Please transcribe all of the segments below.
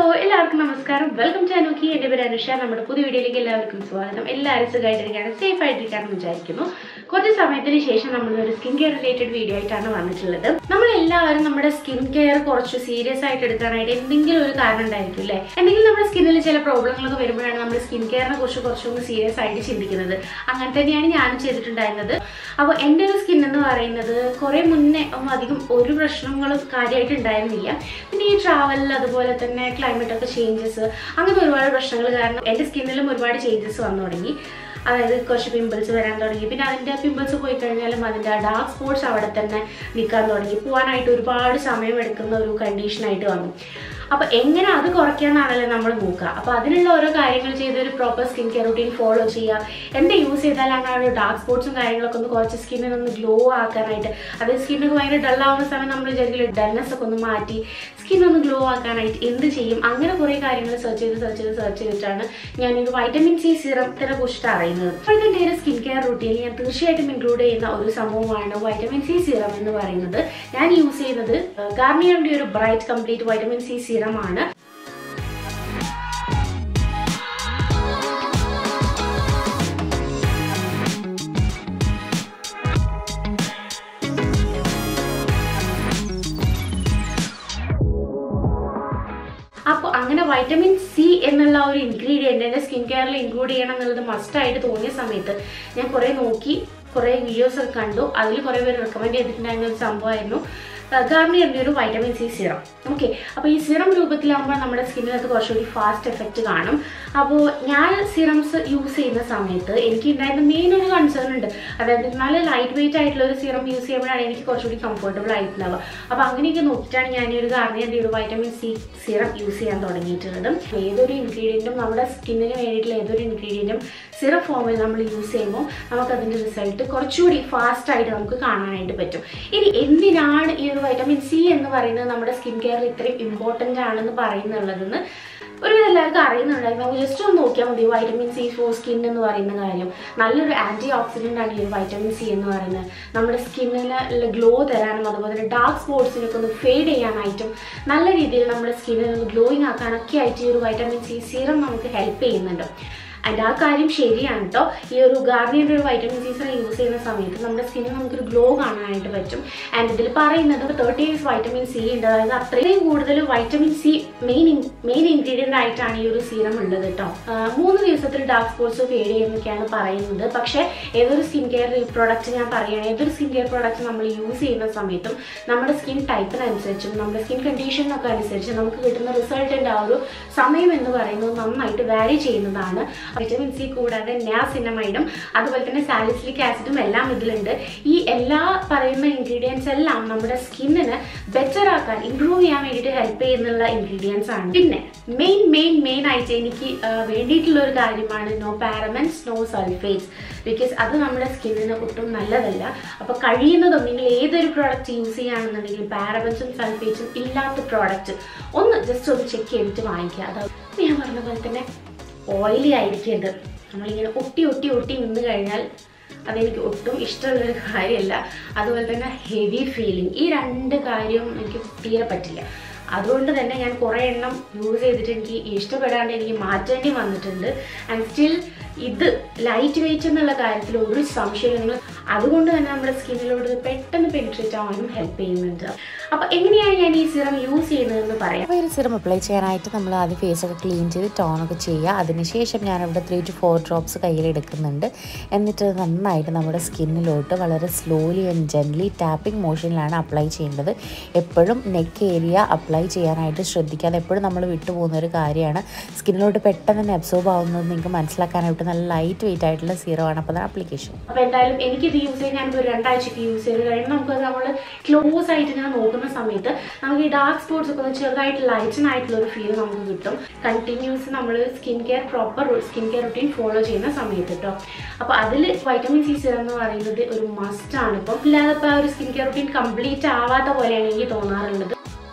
എല്ലാവർക്കും നമസ്കാരം welcome to അനുക്കി എൻ്റെ പേര് അനുഷ നമ്മുടെ പുതിയ വീഡിയോയിലേക്ക് എല്ലാവർക്കും സ്വാഗതം എല്ലാവരും സുഖമായിട്ടിരിക്കുകയാണ് സേഫ് ആയിട്ടിരിക്കാണെന്ന് വിചാരിക്കുന്നു കുറച്ച് സമയത്തിന് ശേഷം നമ്മൾ ഒരു സ്കിൻ കെയർ റിലേറ്റഡ് വീഡിയോ ആയിട്ടാണ് വന്നിട്ടുള്ളത് നമ്മൾ എല്ലാവരും നമ്മുടെ സ്കിൻ കെയർ കുറച്ച് സീരിയസ് ആയിട്ട് എടുക്കാനായിട്ട് എന്തെങ്കിലും ഒരു കാരണം ഉണ്ടായിരിക്കും അല്ലേ എന്തെങ്കിലും നമ്മുടെ സ്കിന്നിൽ ചില പ്രോബ്ലങ്ങളൊക്കെ വരുമ്പോഴാണ് നമ്മൾ സ്കിൻ കെയറിനെ കുറിച്ച് കുറച്ചുകൂടി സീരിയസ് ആയിട്ട് ചിന്തിക്കുന്നത് അങ്ങനെ തന്നെയാണ് ഞാനും ചെയ്തിട്ടുണ്ടായിരുന്നത് അപ്പോൾ എൻ്റെ ഒരു സ്കിൻ എന്ന് പറയുന്നത് കുറേ മുന്നേ ഒന്നും അധികം ഒരു പ്രശ്നങ്ങളും കാര്യമായിട്ട് ഉണ്ടായിരുന്നില്ല പിന്നെ ഈ ട്രാവലിൽ അതുപോലെ തന്നെ ക്ലൈമറ്റ് ഒക്കെ ചേഞ്ചസ് അങ്ങനത്തെ ഒരുപാട് പ്രശ്നങ്ങൾ കാരണം എൻ്റെ സ്കിന്നിലും ഒരുപാട് ചേഞ്ചസ് വന്നു തുടങ്ങി അതായത് കുറച്ച് പിമ്പിൾസ് വരാൻ തുടങ്ങി പിന്നെ അതിൻ്റെ പിമ്പിൾസ് പോയി കഴിഞ്ഞാലും അതിൻ്റെ ഡാർക്ക് സ്പോട്ട്സ് അവിടെ തന്നെ നിൽക്കാൻ തുടങ്ങി പോകാനായിട്ട് ഒരുപാട് സമയം എടുക്കുന്ന ഒരു കണ്ടീഷനായിട്ട് വന്നു അപ്പോൾ എങ്ങനെ അത് കുറയ്ക്കാന്നാണല്ലോ നമ്മൾ നോക്കുക അപ്പോൾ അതിനുള്ള ഓരോ കാര്യങ്ങൾ ചെയ്ത് ഒരു proper skin care routine follow ചെയ്യുക എന്ത് യൂസ് ചെയ്താലാണ് ആ ഒരു ഡാർക്ക് സ്പോട്ട്സും കാര്യങ്ങളൊക്കെ ഒന്ന് കുറച്ച് സ്കിന്നിനൊന്ന് ഗ്ലോ ആക്കാനായിട്ട് അതായത് സ്കിന്നൊക്കെ ഭയങ്കര ഡൾ ആവുന്ന സമയം നമ്മൾ വിചാരിക്കില്ല ഡൾനെസ് ഒക്കെ ഒന്ന് മാറ്റി സ്കിൻ ഒന്ന് ഗ്ലോ ആക്കാനായിട്ട് എന്ത് ചെയ്യും അങ്ങനെ കുറേ കാര്യങ്ങൾ സെർച്ച് ചെയ്ത് സെർച്ച് ചെയ്ത് സെർച്ച് ചെയ്തിട്ടാണ് ഞാൻ ഒരു വൈറ്റമിൻ സി സിറത്തിനെ കുറിച്ചിട്ട് അറിയുന്നത് ഇപ്പോഴത്തെ എൻ്റെ ഒരു സ്കിൻ കെയർ റുട്ടീനിൽ ഞാൻ തീർച്ചയായിട്ടും ഇൻക്ലൂഡ് ചെയ്യുന്ന ഒരു സംഭവമാണ് വൈറ്റമിൻ സി സിറം എന്ന് പറയുന്നത് ഞാൻ യൂസ് ചെയ്യുന്നത് ഗാർണിയറിൻ്റെ ഒരു ബ്രൈറ്റ് കംപ്ലീറ്റ് വൈറ്റമിൻ സി സിറമാണ് അപ്പോൾ അങ്ങനെ വൈറ്റമിൻ സി എന്നുള്ള ഒരു ഇൻഗ്രീഡിയൻ്റ് എൻ്റെ സ്കിൻ കെയറിൽ ഇൻക്ലൂഡ് ചെയ്യണം എന്നുള്ളത് മസ്റ്റായിട്ട് തോന്നിയ സമയത്ത് ഞാൻ കുറേ നോക്കി കുറേ വീഡിയോസ് ഒക്കെ കണ്ടു അതിൽ കുറേ പേര് റെക്കമെൻഡ് ചെയ്തിട്ടുണ്ടായിരുന്ന ഒരു സംഭവമായിരുന്നു ഗാർണിയറിൻ്റെ ഒരു വൈറ്റമിൻ സി സിറം ഓക്കെ അപ്പോൾ ഈ സിറം രൂപത്തിലാകുമ്പോൾ നമ്മുടെ സ്കിന്നിനകത്ത് കുറച്ചുകൂടി ഫാസ്റ്റ് എഫക്റ്റ് കാണും അപ്പോൾ ഞാൻ സിറംസ് യൂസ് ചെയ്യുന്ന സമയത്ത് എനിക്ക് ഉണ്ടായിരുന്ന മെയിൻ ഒരു കൺസേൺ ഉണ്ട് അതായത് നല്ല ലൈറ്റ് വെയിറ്റ് ആയിട്ടുള്ള ഒരു സിറം യൂസ് ചെയ്യുമ്പോഴാണ് എനിക്ക് കുറച്ചുകൂടി കംഫർട്ടബിൾ ആയിട്ടുണ്ടാവുക അപ്പോൾ അങ്ങനെയൊക്കെ നോക്കിയിട്ടാണ് ഞാൻ ഈ ഒരു ഗാർണിയറിൻ്റെ ഒരു വൈറ്റമിൻ സി സിറം യൂസ് ചെയ്യാൻ തുടങ്ങിയിട്ടുള്ളത് ഏതൊരു ഇൻഗ്രീഡിയൻറ്റും നമ്മുടെ സ്കിന്നിന് വേണ്ടിയിട്ടുള്ള ഏതൊരു ഇൻഗ്രീഡിയൻറ്റും സിറം ഫോമിൽ നമ്മൾ യൂസ് ചെയ്യുമ്പോൾ നമുക്കതിൻ്റെ റിസൾട്ട് കുറച്ചുകൂടി ഫാസ്റ്റ് ആയിട്ട് നമുക്ക് കാണാനായിട്ട് പറ്റും ഇനി എന്തിനാണ് ഈ ഒരു വൈറ്റമിൻ സി എന്ന് പറയുന്നത് നമ്മുടെ സ്കിൻ കെയറിൽ ഇത്രയും ഇമ്പോർട്ടൻ്റ് ആണെന്ന് പറയുന്നുള്ളതെന്ന് ഒരുവിധം എല്ലാവർക്കും അറിയുന്നുണ്ടായിരുന്നു നമുക്ക് ജസ്റ്റ് ഒന്ന് നോക്കിയാൽ മതി വൈറ്റമിൻ സി ഫോർ സ്കിൻ എന്ന് പറയുന്ന കാര്യം നല്ലൊരു ആൻറ്റി ഓക്സിഡൻ്റ് ആണ് ഈ ഒരു വൈറ്റമിൻ സി എന്ന് പറയുന്നത് നമ്മുടെ സ്കിന്നിന് ഗ്ലോ തരാനും അതുപോലെ തന്നെ ഡാർക്ക് സ്പോട്ട്സിനൊക്കെ ഒന്ന് ഫെയ്ഡ് ചെയ്യാനായിട്ടും നല്ല രീതിയിൽ നമ്മുടെ സ്കിന്നിനെ ഒന്ന് ഗ്ലോയിങ് ആക്കാനൊക്കെ ആയിട്ട് ഈ ഒരു വൈറ്റമിൻ സി സീറം നമുക്ക് ഹെൽപ്പ് ചെയ്യുന്നുണ്ട് ആൻഡ് ആ കാര്യം ശരിയാണ് കേട്ടോ ഈ ഒരു ഗാർണിയറിൻ്റെ ഒരു വൈറ്റമിൻ സി സിറം യൂസ് ചെയ്യുന്ന സമയത്ത് നമ്മുടെ സ്കിന്നിൽ നമുക്കൊരു ഗ്ലോ കാണാനായിട്ട് പറ്റും ആൻഡ് ഇതിൽ പറയുന്നത് തേർട്ടി ഇയേഴ്സ് വൈറ്റമിൻ സി ഉണ്ട് അതായത് അത്രയും കൂടുതൽ vitamin C main main ingredient ആയിട്ടാണ് ഈ ഒരു സീറം ഉള്ളത് കേട്ടോ മൂന്ന് ദിവസത്തിൽ ഡാർക്ക് സ്പോട്ട്സ് ഫേഡ് ചെയ്യുന്നൊക്കെയാണ് പറയുന്നത് പക്ഷേ ഏതൊരു സ്കിൻ കെയർ പ്രോഡക്റ്റ് ഞാൻ പറയുകയാണ് ഏതൊരു സ്കിൻ കെയർ പ്രോഡക്റ്റ് നമ്മൾ യൂസ് ചെയ്യുന്ന സമയത്തും നമ്മുടെ സ്കിൻ ടൈപ്പിനനുസരിച്ചും നമ്മുടെ സ്കിൻ കണ്ടീഷനൊക്കെ അനുസരിച്ച് നമുക്ക് കിട്ടുന്ന റിസൾട്ടിൻ്റെ ആ ഒരു സമയം എന്ന് പറയുന്നത് നന്നായിട്ട് വാരി ചെയ്യുന്നതാണ് വിറ്റമിൻ സി കൂടാതെ നാസിനമൈഡും അതുപോലെ തന്നെ സാലിസിലിക് ആസിഡും എല്ലാം ഇതിലുണ്ട് ഈ എല്ലാ പറയുന്ന ഇൻഗ്രീഡിയൻസ് എല്ലാം നമ്മുടെ സ്കിന്നിന് ബെറ്റർ ആക്കാൻ ഇംപ്രൂവ് ചെയ്യാൻ വേണ്ടിയിട്ട് ഹെൽപ്പ് ചെയ്യുന്നുള്ള ഇൻഗ്രീഡിയൻസ് ആണ് പിന്നെ മെയിൻ മെയിൻ മെയിൻ ആയിട്ട് എനിക്ക് വേണ്ടിയിട്ടുള്ള ഒരു കാര്യമാണ് no parabens no sulphates because അത് നമ്മുടെ സ്കിന്നിന് ഒട്ടും നല്ലതല്ല അപ്പോൾ കഴിയുന്നതും നിങ്ങൾ ഏതൊരു പ്രോഡക്റ്റ് യൂസ് ചെയ്യുകയാണെന്നുണ്ടെങ്കിൽ പാരമൻസും സൾഫേറ്റ്സും ഇല്ലാത്ത പ്രോഡക്റ്റ് ഒന്ന് ജസ്റ്റ് ഒന്ന് ചെക്ക് ചെയ്തിട്ട് വാങ്ങിക്കുക അത് ഞാൻ പറഞ്ഞ പോലെ തന്നെ ഓയിലി ആയിരിക്കരുത് നമ്മളിങ്ങനെ ഒട്ടി ഒട്ടി ഒട്ടി നിന്ന് കഴിഞ്ഞാൽ അതെനിക്ക് ഒട്ടും ഇഷ്ടമുള്ളൊരു കാര്യമല്ല അതുപോലെ തന്നെ ഹെവി ഫീലിംഗ് ഈ രണ്ട് കാര്യവും എനിക്ക് തീരെ പറ്റില്ല അതുകൊണ്ട് തന്നെ ഞാൻ കുറേ എണ്ണം യൂസ് ചെയ്തിട്ട് എനിക്ക് ഇഷ്ടപ്പെടാണ്ട് എനിക്ക് മാറ്റേണ്ടി വന്നിട്ടുണ്ട് ആൻഡ് സ്റ്റിൽ ഇത് ലൈറ്റ് വെയിറ്റ് എന്നുള്ള കാര്യത്തിൽ ഒരു സംശയമില്ല നിങ്ങൾ അതുകൊണ്ട് തന്നെ നമ്മുടെ സ്കിന്നിലോട്ട് പെട്ടെന്ന് പെനിട്രേറ്റ് ആവാനും ഹെൽപ്പ് ചെയ്യുന്നുണ്ട് അപ്പോൾ എങ്ങനെയാണ് ഞാൻ ഈ സിറം യൂസ് ചെയ്യുന്നതെന്ന് പറയാം അപ്പോൾ ഈ സിറം അപ്ലൈ ചെയ്യാനായിട്ട് നമ്മൾ ആദ്യം ഫേസൊക്കെ ക്ലീൻ ചെയ്ത് ടോണൊക്കെ ചെയ്യുക അതിനുശേഷം ഞാനിവിടെ ത്രീ ടു ഫോർ ഡ്രോപ്സ് കയ്യിൽ എടുക്കുന്നുണ്ട് എന്നിട്ട് നന്നായിട്ട് നമ്മുടെ സ്കിന്നിലോട്ട് വളരെ സ്ലോലി ആൻഡ് ജെൻലി ടാപ്പിംഗ് മോഷനിലാണ് അപ്ലൈ ചെയ്യേണ്ടത് എപ്പോഴും നെക്ക് ഏരിയ അപ്ലൈ ചെയ്യാനായിട്ട് ശ്രദ്ധിക്കാതെ എപ്പോഴും നമ്മൾ വിട്ടുപോകുന്ന ഒരു കാര്യമാണ് സ്കിന്നിലോട്ട് പെട്ടെന്ന് തന്നെ അബ്സോർബ് ആവുന്നത് നിങ്ങൾക്ക് മനസ്സിലാക്കാനായിട്ട് നല്ല ലൈറ്റ് വെയിറ്റ് ആയിട്ടുള്ള സീറമാണ് അപ്പോൾ അതാണ് ആപ്ലിക്കേഷൻ അപ്പോൾ എന്തായാലും എനിക്കിത് യൂസ് ചെയ്യാൻ ഞാനിപ്പോൾ ഒരു രണ്ടാഴ്ചക്ക് യൂസ് ചെയ്ത് കഴിഞ്ഞാൽ നമുക്ക് നമ്മൾ ക്ലോസ് ആയിട്ട് ഇങ്ങനെ നോക്കുന്ന സമയത്ത് നമുക്ക് ഈ ഡാർക്ക് സ്പോട്ട്സ് ഒക്കെ ഒന്ന് ചെറുതായിട്ട് ലൈറ്റൻ ആയിട്ടുള്ള ഒരു ഫീൽ നമുക്ക് കിട്ടും കണ്ടിന്യൂസ് നമ്മൾ skin care proper skin care routine follow ചെയ്യുന്ന സമയത്ത് കേട്ടോ അപ്പോൾ അതിൽ വൈറ്റമിൻ സി സിറം എന്ന് പറയുന്നത് ഒരു മസ്റ്റ് ആണ് ഇപ്പം ഇല്ലാതെ ഇപ്പോൾ ആ ഒരു സ്കിൻ കെയർ റുട്ടീൻ കംപ്ലീറ്റ് ആവാത്ത പോലെയാണ് എനിക്ക് തോന്നാറുള്ളത്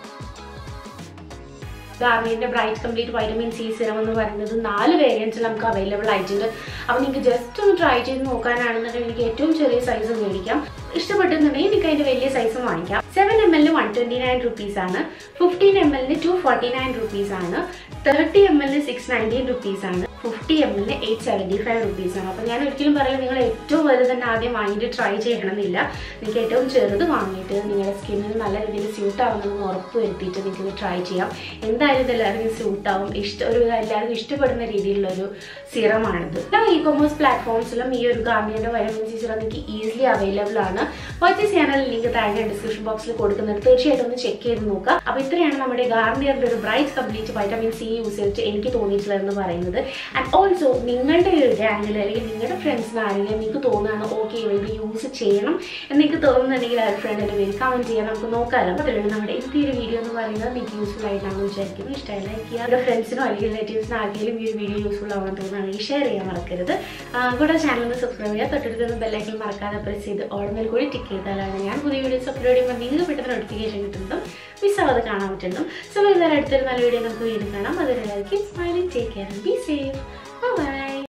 ഗാർണിയറിന്റെ bright complete vitamin C serum എന്ന് പറയുന്നത് നാല് വേരിയൻസിൽ നമുക്ക് അവൈലബിൾ ആയിട്ടുണ്ട് അപ്പോൾ നിങ്ങൾക്ക് ജസ്റ്റ് ഒന്ന് ട്രൈ ചെയ്ത് നോക്കാനാണെന്നുണ്ടെങ്കിൽ എനിക്ക് ഏറ്റവും ചെറിയ സൈസ് മേടിക്കാം ഇഷ്ടപ്പെട്ടെന്നുണ്ടെങ്കിൽ നിങ്ങൾക്ക് അതിന്റെ വലിയ സൈസും വാങ്ങിക്കാം സെവൻ എം എല്ലിന് വൺ ട്വന്റി നയൻ റുപ്പീസ് ആണ് ഫിഫ്റ്റീൻ എം എല്ലിന് ടു ഫോർട്ടി നയൻ റുപ്പീസ് ആണ് തേർട്ടി എം എല്ലിന് സിക്സ് നയൻറ്റീൻ റുപ്പീസ് ആണ് ഫിഫ്റ്റി എം എല്ലിന് എയ്റ്റ് സെവൻറ്റി ഫൈവ് റുപ്പീസ് ആണ് അപ്പോൾ ഞാൻ ഒരിക്കലും പറയും നിങ്ങൾ ഏറ്റവും വലുത് തന്നെ ആദ്യം വാങ്ങിയിട്ട് ട്രൈ ചെയ്യണമെന്നില്ല നിങ്ങൾക്ക് ഏറ്റവും ചെറുത് വാങ്ങിയിട്ട് നിങ്ങളുടെ സ്കിന്നിന് നല്ല രീതിയിൽ സ്യൂട്ട് ആവുന്നതെന്ന് ഉറപ്പ് വരുത്തിയിട്ട് നിങ്ങൾക്ക് ഇത് ട്രൈ ചെയ്യാം എന്തായാലും ഇത് എല്ലാവർക്കും സ്യൂട്ട് ആവും ഇഷ്ടം ഒരു എല്ലാവർക്കും ഇഷ്ടപ്പെടുന്ന രീതിയിലുള്ള ഒരു സിറമാണിത് എല്ലാ ഇ കൊമേഴ്സ് പ്ലാറ്റ്ഫോംസിലും ഈ ഒരു ഗാർണിയറിന്റെ വൈറ്റമിൻ സി സിറം നിങ്ങൾക്ക് ഈസിലി അവൈലബിൾ ആണ് പർച്ചേസ് ചെയ്യാനുള്ള ലിങ്ക് താഴെ ഡിസ്ക്രിപ്ഷൻ ബോക്സിൽ കൊടുക്കുന്നുണ്ട് തീർച്ചയായിട്ടും ഒന്ന് ചെക്ക് ചെയ്ത് നോക്കുക അപ്പോൾ ഇത്രയാണ് നമ്മുടെ ഗാർണിയറിന്റെ ഒരു bright complete vitamin C use ചെയ്തിട്ട് എനിക്ക് തോന്നിയിട്ടുള്ളതെന്ന് പറയുന്നത് ആൻഡ് ഓൾസോ നിങ്ങളുടെ ഒരു ഗ്യാങ്ങിൽ അല്ലെങ്കിൽ നിങ്ങളുടെ ഫ്രണ്ട്സിന് ആരെങ്കിലും നിങ്ങൾക്ക് തോന്നുകയാണ് ഓക്കെ ഇത് യൂസ് ചെയ്യണം എന്ന് നിങ്ങൾക്ക് തോന്നുന്നുണ്ടെങ്കിൽ ആ ഫ്രണ്ടിന്റെ പേര് കമന്റ് ചെയ്യാൻ നമുക്ക് നോക്കാമല്ലോ അപ്പോൾ അതിലാണ് നമ്മുടെ ഇന്നത്തെ ഒരു വീഡിയോ എന്ന് പറയുന്നത് നിങ്ങൾക്ക് യൂസ്ഫുൾ ആയിട്ടാണെന്ന് വിചാരിക്കുന്നു ഇഷ്ടമായി ലൈക്ക് ചെയ്യുക അവരുടെ ഫ്രണ്ട്സിനോ അല്ലെങ്കിൽ റിലേറ്റീവ്സിനോ ആർക്കെങ്കിലും ഈ ഒരു വീഡിയോ യൂസ്ഫുൾ ആവാൻ തോന്നുകയാണെങ്കിൽ ഷെയർ ചെയ്യാൻ മറക്കരുത് ആ, കൂടെ ചാനൽ ഒന്ന് സബ്സ്ക്രൈബ് ചെയ്യുക തൊട്ടടുത്ത് ബെല്ലൈക്കൻ മറക്കാതെ പ്രസ് ചെയ്ത് ഓർഡറിൽ കൂടി ടിക്ക് ചെയ്താലാണ് ഞാൻ പുതിയ വീഡിയോസ് അപ്ലോഡ് ചെയ്യുമ്പോൾ നിങ്ങൾക്ക് പെട്ടെന്ന് നോട്ടിഫിക്കേഷൻ കിട്ടുന്നതും മിസ്സാവാതെ കാണാൻ പറ്റുന്നതും സോ എല്ലാവരും അടുത്തൊരു നല്ല വീഡിയോ നമുക്ക് വീണ്ടും കാണാം അതിലെല്ലാവർക്കും smiling take care be safe